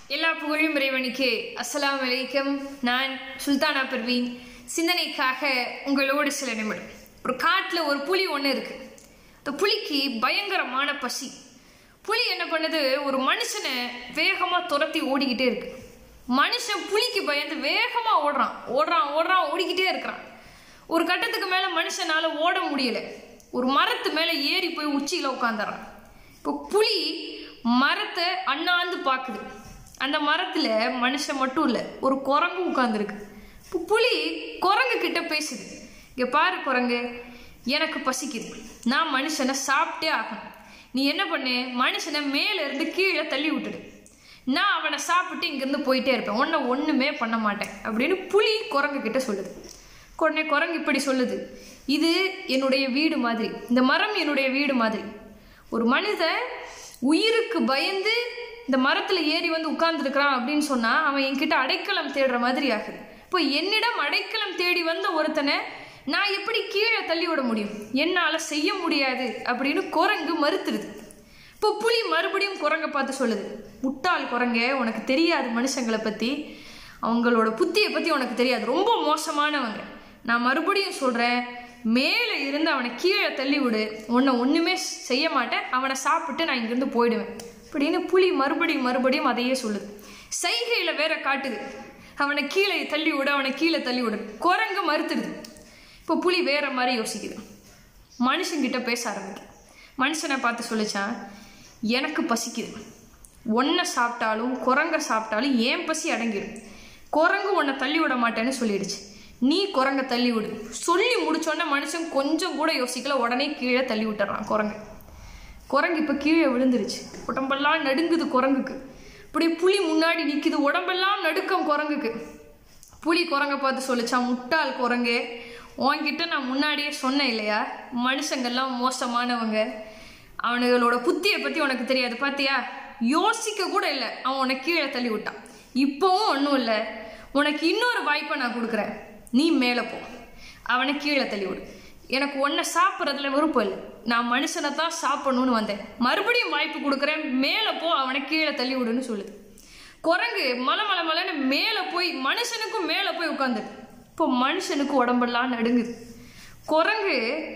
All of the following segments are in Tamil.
எல்லா புகழும் இறைவனுக்கே அஸ்ஸலாமு அலைக்கும் நான் சுல்தானா பர்வீன் சிந்தனைக்காக உங்களோடு சில நிமிடம் ஒரு காட்டில் ஒரு புலி ஒன்று இருக்கு அந்த புலிக்கு பயங்கரமான பசி புலி என்ன பண்ணுது ஒரு மனுஷனை வேகமாக துரத்தி ஓடிக்கிட்டே இருக்கு மனுஷன் புலிக்கு பயந்து வேகமாக ஓடுறான் ஓடுறான் ஓடுறான் ஓடிக்கிட்டே இருக்கிறான் ஒரு கட்டத்துக்கு மேலே மனுஷனால ஓட முடியல ஒரு மரத்து மேலே ஏறி போய் உச்சியில் உட்காந்துறான் இப்போ புலி மரத்தை அண்ணாந்து பார்க்குது அந்த மரத்தில் மனுஷன் மட்டும் இல்லை ஒரு குரங்கு உட்காந்துருக்கு இப்போ புலி குரங்கு கிட்ட பேசுது இங்கே பாரு குரங்கு எனக்கு பசிக்குது நான் மனுஷனை சாப்பிட்டே ஆகணும் நீ என்ன பண்ணு மனுஷனை மேலே இருந்து கீழே தள்ளி விட்டுடு நான் அவனை சாப்பிட்டு இங்கேருந்து போயிட்டே இருப்பேன் உன்னை ஒன்றுமே பண்ண மாட்டேன் அப்படின்னு புலி குரங்கு கிட்ட சொல்லுது உடனே குரங்கு இப்படி சொல்லுது இது என்னுடைய வீடு மாதிரி இந்த மரம் என்னுடைய வீடு மாதிரி ஒரு மனிதன் உயிருக்கு பயந்து இந்த மரத்தில் ஏறி வந்து உட்கார்ந்துருக்கிறான் அப்படின்னு சொன்னால் அவன் என்கிட்ட அடைக்கலம் தேடுற மாதிரி ஆகுது இப்போ என்னிடம் அடைக்கலம் தேடி வந்த ஒருத்தனை நான் எப்படி கீழே தள்ளி விட முடியும் என்னால் செய்ய முடியாது அப்படின்னு குரங்கு மறுத்துடுது இப்போ புலி மறுபடியும் குரங்கை பார்த்து சொல்லுது முட்டாள் குரங்கே உனக்கு தெரியாது மனுஷங்களை பற்றி அவங்களோட புத்தியை பற்றி உனக்கு தெரியாது ரொம்ப மோசமானவங்க நான் மறுபடியும் சொல்கிறேன் மேலே இருந்து அவனை கீழே தள்ளி விடு உன்னை ஒன்றுமே செய்ய மாட்டேன் அவனை சாப்பிட்டு நான் இங்கேருந்து போயிடுவேன் அப்படின்னு புலி மறுபடியும் மறுபடியும் அதையே சொல்லுது சைகையில் வேற காட்டுது அவனை கீழே தள்ளி விடு அவனை கீழே தள்ளி விடு குரங்கு மறுத்துடுது இப்போ புலி வேற மாதிரி யோசிக்குது மனுஷங்கிட்ட பேச ஆரம்பிக்குது மனுஷனை பார்த்து சொல்லிச்சான் எனக்கு பசிக்குது ஒன்றை சாப்பிட்டாலும் குரங்க சாப்பிட்டாலும் ஏன் பசி அடங்கிடும் குரங்கு உன்னை தள்ளி விட மாட்டேன்னு சொல்லிடுச்சு நீ குரங்க தள்ளி விடு சொல்லி முடிச்சோன்னே மனுஷன் கொஞ்சம் கூட யோசிக்கல உடனே கீழே தள்ளி விட்டுறான் குரங்கு குரங்கு இப்போ கீழே விழுந்துருச்சு உடம்பெல்லாம் நடுங்குது குரங்குக்கு இப்படி புலி முன்னாடி நிற்குது உடம்பெல்லாம் நடுக்கம் குரங்குக்கு புலி குரங்க பார்த்து சொல்லிச்சான் முட்டாள் குரங்கே உன்கிட்ட நான் முன்னாடியே சொன்னேன் இல்லையா மனுஷங்கள்லாம் மோசமானவங்க அவனுங்களோட புத்தியை பற்றி உனக்கு தெரியாது பார்த்தியா யோசிக்க கூட இல்லை அவன் உன்னை கீழே தள்ளி விட்டான் இப்போவும் ஒன்றும் இல்லை உனக்கு இன்னொரு வாய்ப்பை நான் கொடுக்குறேன் நீ மேலே போ அவனை கீழே தள்ளி விடு எனக்கு ஒன்றை சாப்பிட்றதுல விருப்பம் இல்லை நான் மனுஷனை தான் சாப்பிடணும்னு வந்தேன் மறுபடியும் வாய்ப்பு கொடுக்குறேன் மேலே போ அவனை கீழே தள்ளி விடுன்னு சொல்லுது குரங்கு மலை மலை மலைன்னு மேலே போய் மனுஷனுக்கும் மேலே போய் உட்காந்துது இப்போ மனுஷனுக்கு உடம்பெல்லாம் நடுங்குது குரங்கு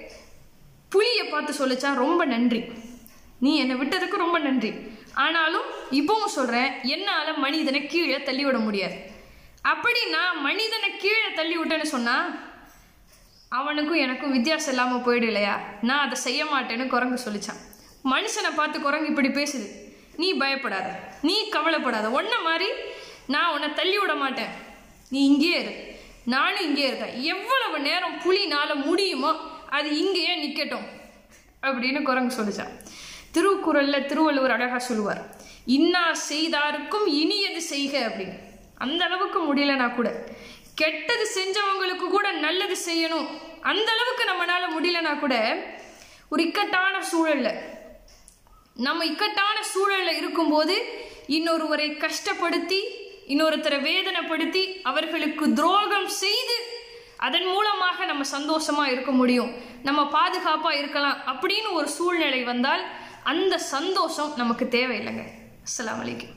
புலியை பார்த்து சொல்லிச்சான் ரொம்ப நன்றி நீ என்னை விட்டதுக்கு ரொம்ப நன்றி ஆனாலும் இப்பவும் சொல்கிறேன் என்னால் மனிதனை கீழே தள்ளி விட முடியாது அப்படி நான் மனிதனை கீழே தள்ளி விட்டேன்னு சொன்னால் அவனுக்கும் எனக்கும் வித்தியாசம் இல்லாமல் போயிடும் இல்லையா நான் அதை செய்ய மாட்டேன்னு குரங்கு சொல்லிச்சான் மனுஷனை பார்த்து குரங்கு இப்படி பேசுது நீ பயப்படாத நீ கவலைப்படாத ஒன்ன மாதிரி நான் உன்னை தள்ளி விட மாட்டேன் நீ இங்கேயே இரு நானும் இங்கேயே இருக்கேன் எவ்வளவு நேரம் புலினால முடியுமோ அது இங்கேயே நிற்கட்டும் அப்படின்னு குரங்கு சொல்லிச்சான் திருக்குறள்ல திருவள்ளுவர் அழகா சொல்லுவார் இன்னா செய்தாருக்கும் இனியது செய்க அப்படின்னு அந்த அளவுக்கு முடியலனா கூட கெட்டது செஞ்சவங்களுக்கு கூட நல்லது செய்யணும் அந்த அளவுக்கு நம்மளால முடியலனா கூட ஒரு இக்கட்டான சூழல்ல நம்ம இக்கட்டான சூழல்ல இருக்கும்போது இன்னொருவரை கஷ்டப்படுத்தி இன்னொருத்தரை வேதனைப்படுத்தி அவர்களுக்கு துரோகம் செய்து அதன் மூலமாக நம்ம சந்தோஷமா இருக்க முடியும் நம்ம பாதுகாப்பா இருக்கலாம் அப்படின்னு ஒரு சூழ்நிலை வந்தால் அந்த சந்தோஷம் நமக்கு தேவையில்லைங்க அஸ்ஸலாமு அலைக்கும்